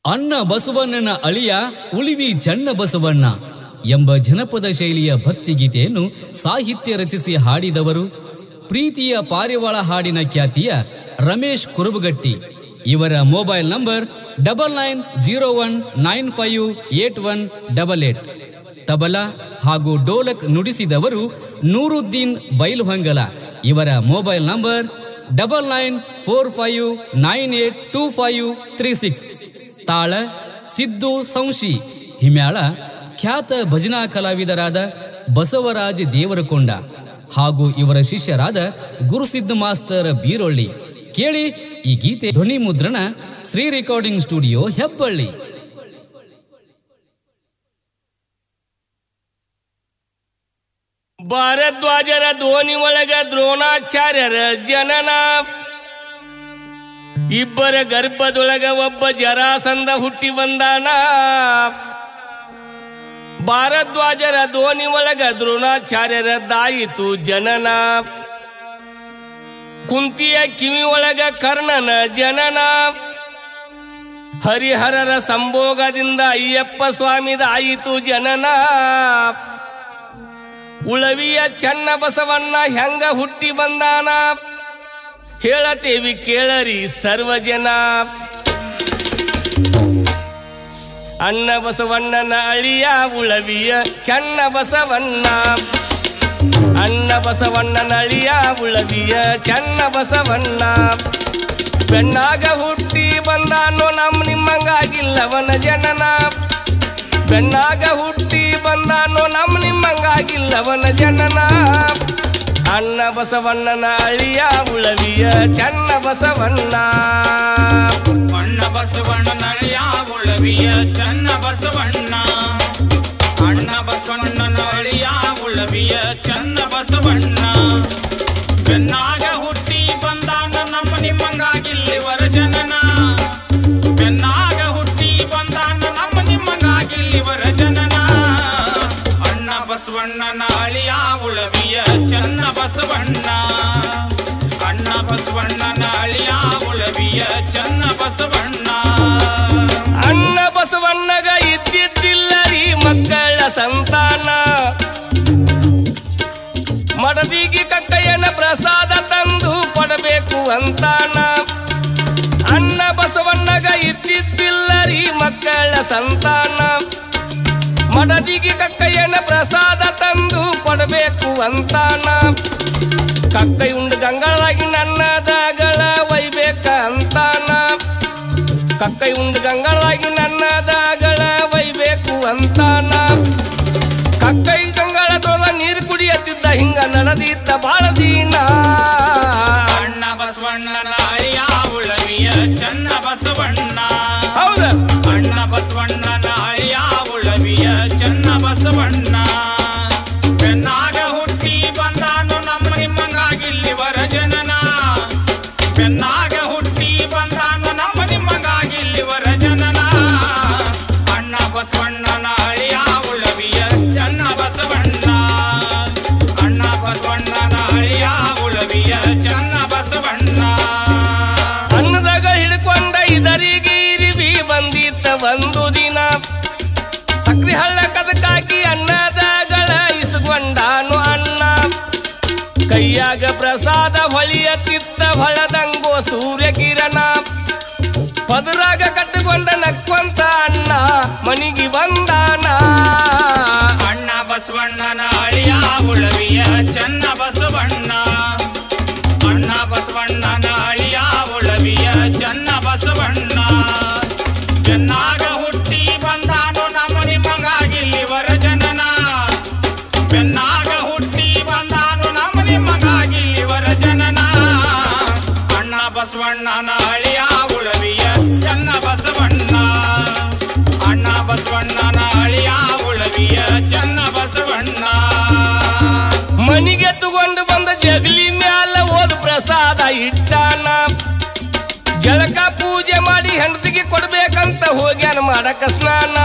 ಅನ್ನ ಬಸವಣ್ಣನ ಅಳಿಯ ಉಳಿವಿ ಜಣ್ಣ ಬಸವಣ್ಣ ಎಂಬ ಜನಪದ ಶೈಲಿಯ ಭಕ್ತಿಗೀತೆಯನ್ನು ಸಾಹಿತ್ಯ ರಚಿಸಿ ಹಾಡಿದವರು ಪ್ರೀತಿಯ ಪಾರಿವಾಳ ಹಾಡಿನ ಖ್ಯಾತಿಯ ರಮೇಶ್ ಕುರುಬಗಟ್ಟಿ ಇವರ mobile number double nine zero one nine five eight one double eight tabla ಹಾಗೂ ಡೋಲಕ್ ನುಡಿಸಿದವರು ನೂರುದ್ದೀನ್ ಬೈಲುಹಂಗಲ ಇವರ mobile number double nine four five nine eight two five three six ತಾಳ ಸಿದ್ದು ಸಂಶಿ ಹಿಮ್ಯಾಳ ಖ್ಯಾತ ಭಜನಾ ಕಲಾವಿದರಾದ ಬಸವರಾಜ್ ದೇವರಕೊಂಡ ಹಾಗೂ ಇವರ ಶಿಷ್ಯರಾದ ಗುರುಸಿದ್ಧ ಮಾಸ್ತರ್ ಬೀರೊಳ್ಳಿ ಕೇಳಿ ಈ ಗೀತೆ ಧ್ವನಿ ಮುದ್ರಣ ಶ್ರೀ ರೆಕಾರ್ಡಿಂಗ್ ಸ್ಟುಡಿಯೋ ಹೆಬ್ಬಳ್ಳಿ ಭಾರದ್ವಾಜರ ಧ್ವನಿ ಒಳಗ ದ್ರೋಣಾಚಾರ್ಯರ ಜನನ ಇಬ್ಬರ ಗರ್ಭದೊಳಗ ಒಬ್ಬ ಜರಾಸಂದ ಹುಟ್ಟಿ ಬಂದಾನ ಭಾರದ್ವಾಜರ ಧ್ವನಿ ಒಳಗ ದ್ರೋಣಾಚಾರ್ಯರ ದಾಯಿತು ಜನನ ಕುಂತಿಯ ಕಿವಿ ಒಳಗ ಕರ್ಣನ ಜನನ ಹರಿಹರರ ಸಂಭೋಗದಿಂದ ಅಯ್ಯಪ್ಪ ಸ್ವಾಮಿದಾಯಿತು ಜನನ ಉಳವಿಯ ಚನ್ನ ಬಸವಣ್ಣ ಹೆಂಗ ಹುಟ್ಟಿ ಬಂದಾನ ಹೇಳತೇವಿ ಕೇಳರಿ ಸರ್ವ ಜನ ಅನ್ನ ಬಸವಣ್ಣನ ಅಳಿಯ ಉಳವಿಯ ಚನ್ನ ಬಸವಣ್ಣ ಅನ್ನ ಬಸವಣ್ಣನ ಅಳಿಯ ಉಳವಿಯ ಚನ್ನ ಬಸವಣ್ಣ ಬೆಣ್ಣಾಗ ಹುಟ್ಟಿ ಬಂದಾನೋ ನಮ್ಮ ನಿಮ್ಮಂಗಾಗಿಲ್ಲವನ ಜನನ ಬೆನ್ನಾಗ ಹುಟ್ಟಿ ಬಂದಾನೋ ನಮ್ಮ ನಿಮ್ಮಂಗಾಗಿಲ್ಲವನ ಜನನ ಅನ್ನ ಬಸವಣ್ಣನ ಅಳಿಯ ಉಳವಿಯ ಚನ್ನ ಬಸವಣ್ಣ ಅಣ್ಣ ಬಸವಣ್ಣ ನಳಿಯ ಉಳವಿಯ ಚನ್ನ ಬಸವಣ್ಣ ಅಣ್ಣ ಬಸವಣ್ಣ ನಳಿಯ ಉಳವಿಯ ಚನ್ನ ಬಸವಣ್ಣ ಬೆನ್ನಾಗ ಹುಟ್ಟಿ ಬಂದಾನ ನಮ್ಮ ನಿಮ್ಮಂಗಾಗಿಲ್ಲಿವರ ಜನನ ಬೆನ್ನಾಗ ಹುಟ್ಟಿ ಬಂದಾನ ನಮ್ಮ ನಿಮ್ಮಂಗಾಗಿಲ್ಲಿವರ ಜನನ ಅಣ್ಣ ಬಸವಣ್ಣನ ಅಳಿಯ ಉಳವಿಯ ಚನ್ನ ಬಸವಣ್ಣ ಅಣ್ಣ ಬಸವಣ್ಣನ ಅಳಿಯ ಉಳವಿಯ ಚನ್ನ ಬಸವಣ್ಣ ಅನ್ನ ಬಸವಣ್ಣಗ ಇದ್ದಿದ್ದಿಲ್ಲ ರೀ ಮಕ್ಕಳ ಸಂತಾನ ಮಡದಿಗೆ ಕಕ್ಕಯ್ಯನ ಪ್ರಸಾದ ತಂದು ಕೊಡಬೇಕು ಅಂತಾನ ಅನ್ನ ಬಸವಣ್ಣಗ ಇದ್ದಿದ್ದಿಲ್ಲ ರೀ ಮಕ್ಕಳ ಸಂತಾನ ಮಡದಿಗೆ ಕಕ್ಕಯ್ಯನ ಪ್ರಸಾದ ತಂದು ಕೊಡಬೇಕು ಅಂತಾನ ಕಕ್ಕೈ ಉಂಡು ಗಂಗಳಾಗಿ ನನ್ನದಾಗಳ ಒಯ್ಬೇಕ ಅಂತಾನ ಕಕ್ಕೈ ಉಂಡು ಗಂಗಳಾಗಿ ನನ್ನದಾಗಳ ಒಯ್ಬೇಕು ಅಂತಾನ ಕಕ್ಕೈ ಗಂಗಳ ತೊಳೆದ ನೀರು ಕುಡಿಯತ್ತಿದ್ದ ಹಿಂಗ ನಡೆದಿದ್ದ ಬಾಳ ದೀನ ಅಣ್ಣ ಬಸವಣ್ಣನ ಅಳಿಯ ಉಳವಿಯ ಚನ್ನ ಬಸವಣ್ಣ ಹೌದ ಅಣ್ಣ ಬಸವಣ್ಣನ ಅಳಿಯ ಉಳವಿಯ ಚನ್ನ ಬಸವಣ್ಣ ಬೆನ್ನಾಗ ಹುಟ್ಟಿ ಬಂದಾನು ನಮ್ಮ ನಿಮ್ಮಂಗಾಗಿಲ್ಲಿವರ ಜನನ ಬೆನ್ನಾಗ ಹುಟ್ಟಿ ಬಂದಾನು ನಮ್ಮ ನಿಮ್ಮಂಗಾಗಿಲ್ಲಿವರ ಜನನ ಅಣ್ಣ ಬಸವಣ್ಣನ ಅಳಿಯ ಉಳವಿಯ ಚನ್ನ ಬಸವಣ್ಣ ಅಣ್ಣ ಬಸವಣ್ಣನ ಅಳಿಯ ಉಳವಿಯ ಚನ್ನ ಬಸವಣ್ಣ ಅನ್ನದಾಗ ಹಿಡ್ಕೊಂಡ ಇದರಿಗೆ ಇರಿವಿ ಬಂದಿತ್ತ ಒಂದು ದಿನ ಸಕ್ರಿ ಹಳ್ಳ ಕದಕಾಕಿ ಅನ್ನದಾಗಳ ಇಸ್ಕೊಂಡಾನು ಅನ್ನ ಕೈಯಾಗ ಪ್ರಸಾದ ಹೊಳಿಯತ್ತಿತ್ತ ಹೊಳದಂಗೋ ಸೂರ್ಯ ಕಿರಣ ಪದರಾಗ ಕಟ್ಟಿಕೊಂಡ ನಕ್ಕೊಂತ ಅಣ್ಣ ಮನಿಗೆ ಬಂದಾನ ಅಣ್ಣ ಬಸವಣ್ಣನ ಅಳಿಯ ಉಳವಿಯ ಚನ್ನ ಬಸವಣ್ಣ ಅಣ್ಣ ಬಸವಣ್ಣನ ಅಳಿಯ ಉಳವಿಯ ಚನ್ನ ಬಸವಣ್ಣ ಚೆನ್ನಾಗ ಹುಟ್ಟಿ ಬಂದಾನು ನಮ್ಮ ನಿಮ್ಮಂಗಾಗಿಲ್ಲಿವರ ಜನನ ಬೆನ್ನಾಗ ಹುಟ್ಟಿ ಬಂದಾನು ನಮ್ಮ ನಿಮ್ಮಂಗಾಗಿಲ್ಲಿವರ ಜನನ ಅಣ್ಣ ಬಸವಣ್ಣನ ಅಳಿಯ ಉಳವಿಯ ಚನ್ನ ಬಸವಣ್ಣ ಅಣ್ಣ ಬಸವಣ್ಣನ ಅಳಿಯ ಉಳವಿಯ ಚನ್ನ ಬಸವಣ್ಣ ಮನಿಗೆ ತಗೊಂಡು ಬಂದ ಜಗಲಿ ಮ್ಯಾಲ ಓದ್ ಪ್ರಸಾದ ಇಟ್ಟಾನ ಜಳಕ ಪೂಜೆ ಮಾಡಿ ಹೆಂಡತಿಗೆ ಕೊಡ್ಬೇಕಂತ ಹೋಗ್ಯಾನ ಮಾಡಕ ಸ್ನಾನ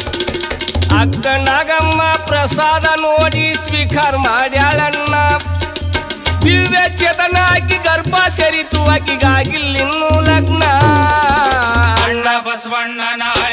ಅಕ್ಕ ನಾಗಮ್ಮ ಪ್ರಸಾದ ನೋಡಿ ಸ್ವೀಕಾರ ಮಾಡ್ಯಾಳಣ್ಣ ದಿವ್ಯ ಚೇತನ ಆಕಿ ಗರ್ಭ ಸೇರಿತು ಆಕಿಗಾಗಿಲ್ಲಿನ್ನೂ ಲಗ್ನ ಅಣ್ಣ ಬಸವಣ್ಣನ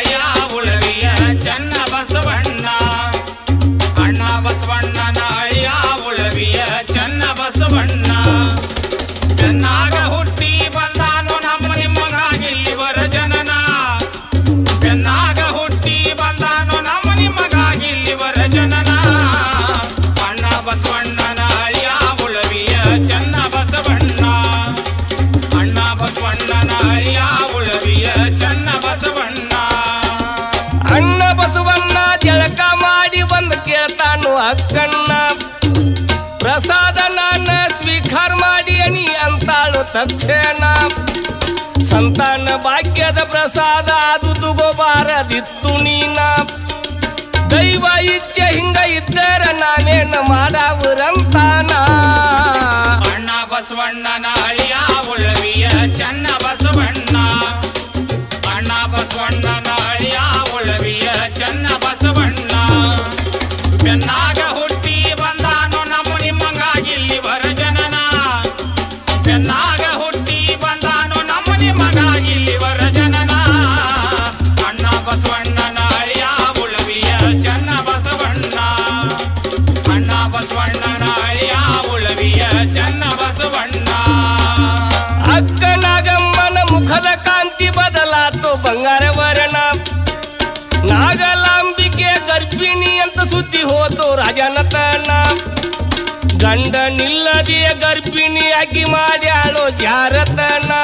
ಅಳಿಯ ಉಳವಿಯ ಚನ್ನ ಬಸವಣ್ಣ ಅಣ್ಣ ಬಸವಣ್ಣ ಜಳಕ ಮಾಡಿ ಬಂದು ಕೇಳ್ತಾನು ಅಕ್ಕಣ್ಣ ಪ್ರಸಾದ ನಾನ ಸ್ವೀಕಾರ ಮಾಡಿ ಅನಿ ಅಂತಾಳು ತಕ್ಷಣ ಸಂತಾನ ಭಾಗ್ಯದ ಪ್ರಸಾದ ಅದು ತಗೋಬಾರದಿತ್ತು ನೀನ ದೈವ ಇಚ್ಛೆ ಹಿಂಗ ಇದ್ದರ ನಾವೇನು ಮಾಡಾವುರಂತಾನ ಅಣ್ಣ ಬಸವಣ್ಣನ ಅಳಿಯ ಉಳವಿಯ ಚನ್ನ ಬಸವಣ್ಣ ಅಣ್ಣ ಬಸವಣ್ಣನ ಅಳಿಯ ಉಳವಿಯ ಚನ್ನ ಬಸವಣ್ಣ ಬೆನ್ನಾಗ ಹುಟ್ಟಿ ಬಂದಾನು ನಮ್ಮ ನಿಮ್ಮಂಗಾಗಿಲ್ಲಿ ವರಜನನ ಬೆನ್ನಾಗ ಹುಟ್ಟಿ ಬಂದಾನು ನಮ್ಮ ನಿಮ್ಮಗಾಗಿಲ್ಲಿ ವರಜನನ ಅಣ್ಣ ಬಸವಣ್ಣನ ಅಳಿಯ ಉಳವಿಯ ಚನ್ನ ಬಸವಣ್ಣ ಅಣ್ಣ ಬಸವಣ್ಣನ ಅಳಿಯ ಉಳವಿಯ ಚನ್ನ ಬಸವಣ್ಣ ಅಕ್ಕನಾಗಮ್ಮನ ಮುಖದ ಕಾಂತಿ ಬದಲಾತು ಬಂಗಾರ ವರ್ಣ ನಾಗಲಾಂಬಿಕೆ ಗರ್ಭಿಣಿ ಅಂತ ಸುದ್ದಿ ಹೋತು ರಾಜನತನ ಗಂಡ ನಿಲ್ಲದಿಯ ಗರ್ಭಿಣಿಯಾಗಿ ಮಾಡ್ಯಾಳೋ ಜಾರತನ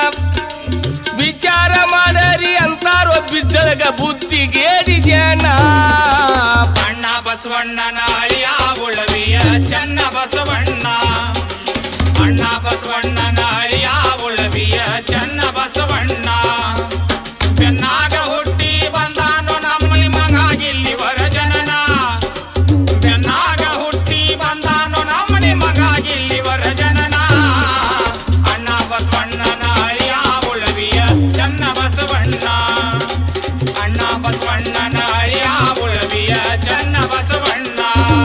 ವಿಚಾರ ಮಾಡರಿ ಅಂತಾರೋ ಬಿದ್ದಳಗ ಬುದ್ಧಿಗೇಡಿ ಜನ ಅಣ್ಣ ಬಸವಣ್ಣನ ಅಳಿಯ ಉಳವಿಯ ಚನ್ನ ಬಸವಣ್ಣ ಅಣ್ಣ ಬಸವಣ್ಣನ ಅಳಿಯ ಉಳವಿಯ ಚನ್ನ ಬಸವಣ್ಣ ಬೆನ್ನಾಗ ಹುಟ್ಟಿ ಬಂದಾನು ನಮ್ಮಲ್ಲಿ ಮಗಾಗಿಲ್ಲಿ ವರಜನನ ಬೆನ್ನಾಗ ಹುಟ್ಟಿ ಬಂದಾನು ನಮ್ಮನೆ ಮಗಾಗಿಲ್ಲಿ ವರಜನನ ಅಣ್ಣ ಬಸವಣ್ಣನ ಅಳಿಯ ಉಳವಿಯ ಚನ್ನ ಬಸವಣ್ಣ ಅಣ್ಣ ಬಸವಣ್ಣನ ಅಳಿಯ ಉಳವಿಯ ಚನ್ನ ಬಸವಣ್ಣ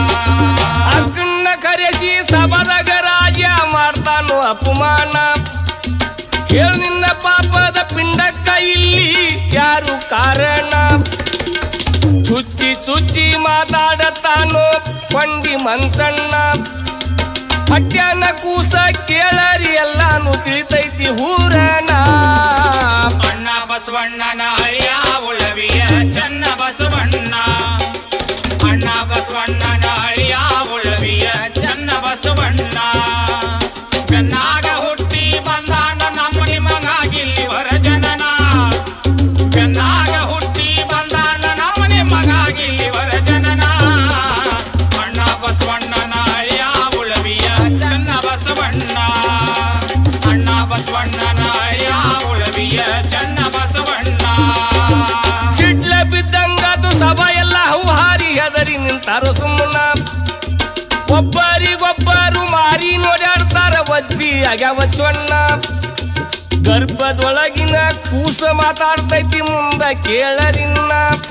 ಅಕ್ಕನ್ನ ಕರೆಸಿ ಸಭದಾಗ ರಾಜ ಮಾಡ್ತಾನು ಅಪಮಾನ ಕೇಳು ನಿನ್ನ ಪಾಪದ ಪಿಂಡಕ್ಕ ಇಲ್ಲಿ ಯಾರು ಕಾರಣ ಚುಚ್ಚಿ ಚುಚ್ಚಿ ಮಾತಾಡತಾನೋ ಕೊಂಡಿ ಮಂಚಣ್ಣ ಪಟ್ಯಾನ ಕೂಸ ಕೇಳರಿ ಎಲ್ಲಾನು ತಿಳಿತೈತಿ ಹೂರಣ ಅಣ್ಣ ಬಸವಣ್ಣನ ಅಳಿಯ ಉಳವಿಯ ಚನ್ನ ಬಸವಣ್ಣ ಅಣ್ಣ ಬಸವಣ್ಣನ ಅಳಿಯ ಉಳವಿಯ ಚನ್ನ ಬಸವಣ್ಣ ಬೆನ್ನಾಗ ಹುಟ್ಟಿ ಬಂದಾನ ನಮ್ಮ ನಿಮಗಾಗಿಲ್ಲಿ ವರಜನನ ಬೆನ್ನಾಗ ಹುಟ್ಟಿ ಬಂದಾನ ನಮ್ಮ ನಿಮಗಾಗಿಲ್ಲಿ ವರಜನನ ಅಣ್ಣ ಬಸವಣ್ಣನ ಅಳಿಯ ಉಳವಿಯ ಚನ್ನ ಬಸವಣ್ಣ ಅಣ್ಣ ಬಸವಣ್ಣನ ಅಳಿಯ ಉಳವಿಯ ಚನ್ನ ಬಸವಣ್ಣ ಸಿಡ್ಲ ಬಿದ್ದಂಗದು ಸಭಾ ಎಲ್ಲ ಹೌಹಾರಿ ಹೆದರಿ ನಿಂತಾರೋ ಸುಮ್ಮನ ಒಬ್ಬರಿಗೊಬ್ಬರು ಮಾರಿ ನೋಡ್ಯಾಡ್ತಾರ ಒದ್ದಿ ಆಗ್ಯಾವ ಚೊಣ್ಣ ಗರ್ಭದೊಳಗಿನ ಕೂಸ ಮಾತಾಡ್ತೈತಿ ಮುಂದ ಕೇಳರಿನ್ನ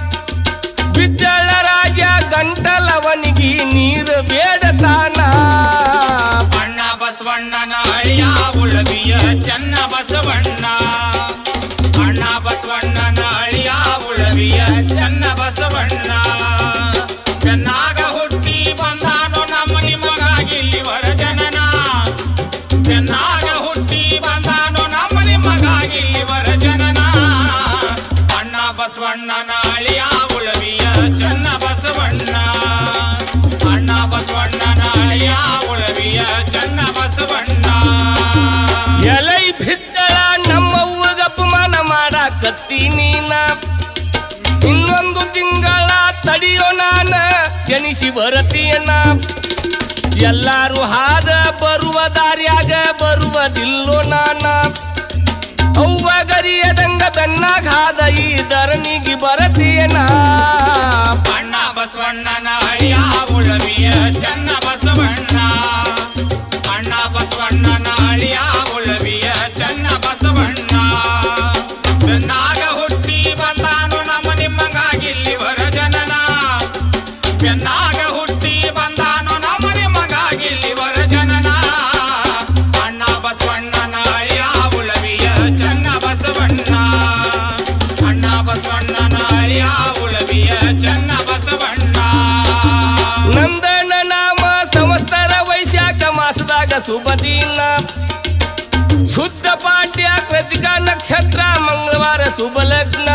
ಬಿದ್ದಳ ರಾಜ ಗಂಟಲವನಿಗಿ ನೀರು ಬೇಡತಾನ ಅಣ್ಣ ಬಸವಣ್ಣನ ಅಳಿಯ ಉಳವಿಯ ಚನ್ನ ಬಸವಣ್ಣ ಅಣ್ಣ ಬಸವಣ್ಣನ ಅಳಿಯ ಉಳವಿಯ ಚನ್ನ ಬಸವಣ್ಣ ಬೆನ್ನಾಗ ಹುಟ್ಟಿ ಬಂದಾನು ನಮ್ಮ ನಿಮಗಾಗಿಲ್ಲಿ ವರಜನನ ಬೆನ್ನಾಗ ಹುಟ್ಟಿ ಬಂದಾನು ನಮ್ಮ ನಿಮಗಾಗಿಲ್ಲಿ ವರಜನನ ಅಣ್ಣ ಬಸವಣ್ಣನ ಅಳಿಯ ಉಳವಿಯ ಚನ್ನ ಬಸವಣ್ಣ ಅಣ್ಣ ಬಸವಣ್ಣನ ಅಳಿಯ ಉಳವಿಯ ಚನ್ನ ಬಸವಣ್ಣ ಎಲೈ ಬಿದ್ದಳ ನಮ್ಮವ್ವಗ ಅಪಮಾನ ಮಾಡಾಕತ್ತಿ ನೀನ ಇನ್ನೊಂದು ತಿಂಗಳ ತಡಿಯೋ ನಾನ ಎನಿಸಿ ಬರತೀಯನ ಎಲ್ಲಾರು ಹಾದ ಬರುವ ದಾರ್ಯಾಗ ಬರುವುದಿಲ್ಲೋ ನಾನ ಅವ್ವ ಗರಿಯದಂಗ ಬೆನ್ನಾಗ ಹಾದ ಈ ಧರಣಿಗೆ ಬರತೀಯನ ಅಣ್ಣ ಬಸವಣ್ಣನ ಅಳಿಯ ಉಳವಿಯ ಚನ್ನ ಬಸವಣ್ಣ ಅಣ್ಣ ಬಸವಣ್ಣನ ಅಳಿಯ ಉಳವಿಯ ಚನ್ನ ಬಸವಣ್ಣ ಬೆನ್ನಾಗ ಹುಟ್ಟಿ ಬಂದಾನು ನಮ್ಮ ನಿಮ್ಮಗಾಗಿಲ್ಲಿ ವರಜನನ ಬೆನ್ನಾಗ ಹುಟ್ಟಿ ಬಂದಾನು ನಮ್ಮ ನಿಮ್ಮಗಾಗಿಲ್ಲಿ ವರಜನನ ಅಣ್ಣ ಬಸವಣ್ಣನ ಅಳಿಯ ಉಳವಿಯ ಚನ್ನ ಬಸವಣ್ಣ ಅಣ್ಣ ಬಸವಣ್ಣನ ಅಳಿಯ ಉಳವಿಯ ಚನ್ನ ಬಸವಣ್ಣ ನಂದನ ನಾಮ ಸಂವತ್ಸರ ವೈಶಾಖ ಮಾಸದಾಗ ಶುಭ ದಿನ ಶುದ್ಧ ಪಾಠ್ಯ ಕೃತಿಕ ನಕ್ಷತ್ರ ಮಂಗಳವಾರ ಶುಭ ಲಗ್ನ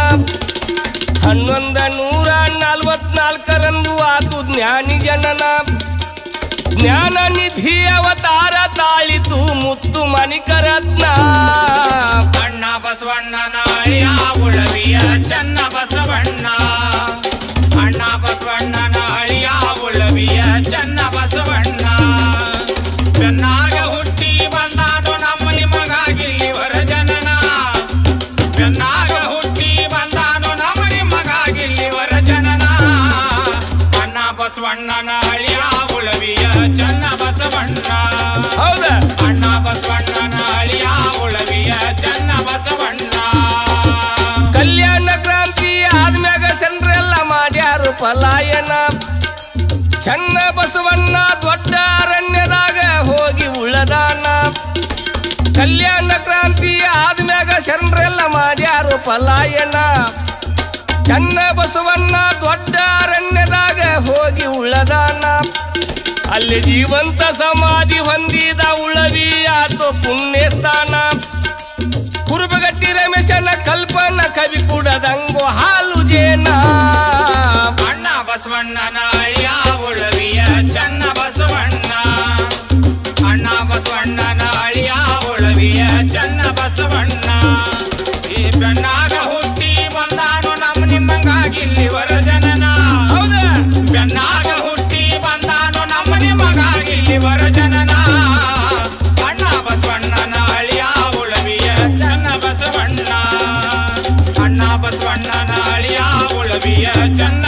ಹನ್ನೊಂದ ನೂರ ನಲ್ವತ್ನಾಲ್ಕರಂದು ಆತು ಜ್ಞಾನಿ ಜನನ ಜ್ಞಾನ ನಿಧಿ ಅವತಾರ ತಾಳಿತು ಮುತ್ತು ಮಣಿಕರತ್ನ ಅಣ್ಣ ಬಸವಣ್ಣನ ಅಳಿಯ ಉಳವಿಯ ಚನ್ನ ಬಸವಣ್ಣ ಅಣ್ಣ ಬಸವಣ್ಣನ ಅಳಿಯ ಉಳವಿಯ ಚನ್ನ ಬಸವಣ್ಣ ಬೆನ್ನಾಗ ಹುಟ್ಟಿ ಬಂದಾನು ನಮ್ಮ ನಿಮಗಾಗಿಲ್ಲಿ ವರ ಜನನ ಬೆನ್ನಾಗ ಹುಟ್ಟಿ ಬಂದಾನು ನಮ್ಮ ನಿಮಗಾಗಿಲ್ಲಿ ವರ ಜನನ ಅಣ್ಣ ಬಸವಣ್ಣನ ಅಳಿಯ ಉಳವಿಯ ಚನ್ನ ಬಸವಣ್ಣ ಹೌದಾ ಅಣ್ಣ ಬಸವಣ್ಣನ ಅಳಿಯ ಉಳವಿಯ ಚನ್ನ ಬಸವಣ್ಣ ಕಲ್ಯಾಣ ಕ್ರಾಂತಿ ಆದ್ಮ್ಯಾಗ ಸೆಂಟ್ರೆಲ್ಲ ಮಾಡ್ಯಾರು ಪಲಾಯನ ಚನ್ನ ಬಸವಣ್ಣ ದೊಡ್ಡ ಅರಣ್ಯದಾಗ ಹೋಗಿ ಉಳದಾನ ಕಲ್ಯಾಣ ಕ್ರಾಂತಿ ಆದ್ಮ್ಯಾಗ ಸೆಂಟ್ರೆಲ್ಲ ಮಾಡ್ಯಾರು ಪಲಾಯನ ಚನ್ನ ಬಸವಣ್ಣ ದೊಡ್ಡ ಅರಣ್ಯದಾಗ ಹೋಗಿ ಉಳದಾನ ಅಲ್ಲಿ ಜೀವಂತ ಸಮಾಧಿ ಹೊಂದಿದ ಉಳವಿ ಆತು ಪುಣ್ಯ ಸ್ಥಾನ ಕುರುಬಗಟ್ಟಿ ರಮೇಶನ ಕಲ್ಪನ ಕವಿ ಕುಡದಂಗು ಹಾಲು ಜೇನ ಅಣ್ಣ ಬಸವಣ್ಣನ ಅಳಿಯ ಉಳವಿಯ ಚನ್ನ ಬಸವಣ್ಣ ಅಣ್ಣ ಬಸವಣ್ಣನ ಅಳಿಯ ಉಳವಿಯ ಚನ್ನ ಬಸವಣ್ಣ ಈ ಬೆನ್ನಾಗ ಹುಟ್ಟಿ ಬಂದಾನು ನಮ್ಮ ನಿಮ್ಮಂಗಾಗಿಲ್ಲಿ ವರ ಜನನ ಹೌದಾ ಬೆನ್ನಾಗ ಹುಟ್ಟಿ ಬಂದಾನು ನಮ್ಮ ನಿಮಗಾಗಿಲ್ಲಿ ವರ ಜನನ ಅಣ್ಣ ಬಸವಣ್ಣನ ಅಳಿಯ ಉಳವಿಯ ಚನ್ನ ಬಸವಣ್ಣ ಅಣ್ಣ ಬಸವಣ್ಣನ ಅಳಿಯ ಉಳವಿಯ ಚನ್ನ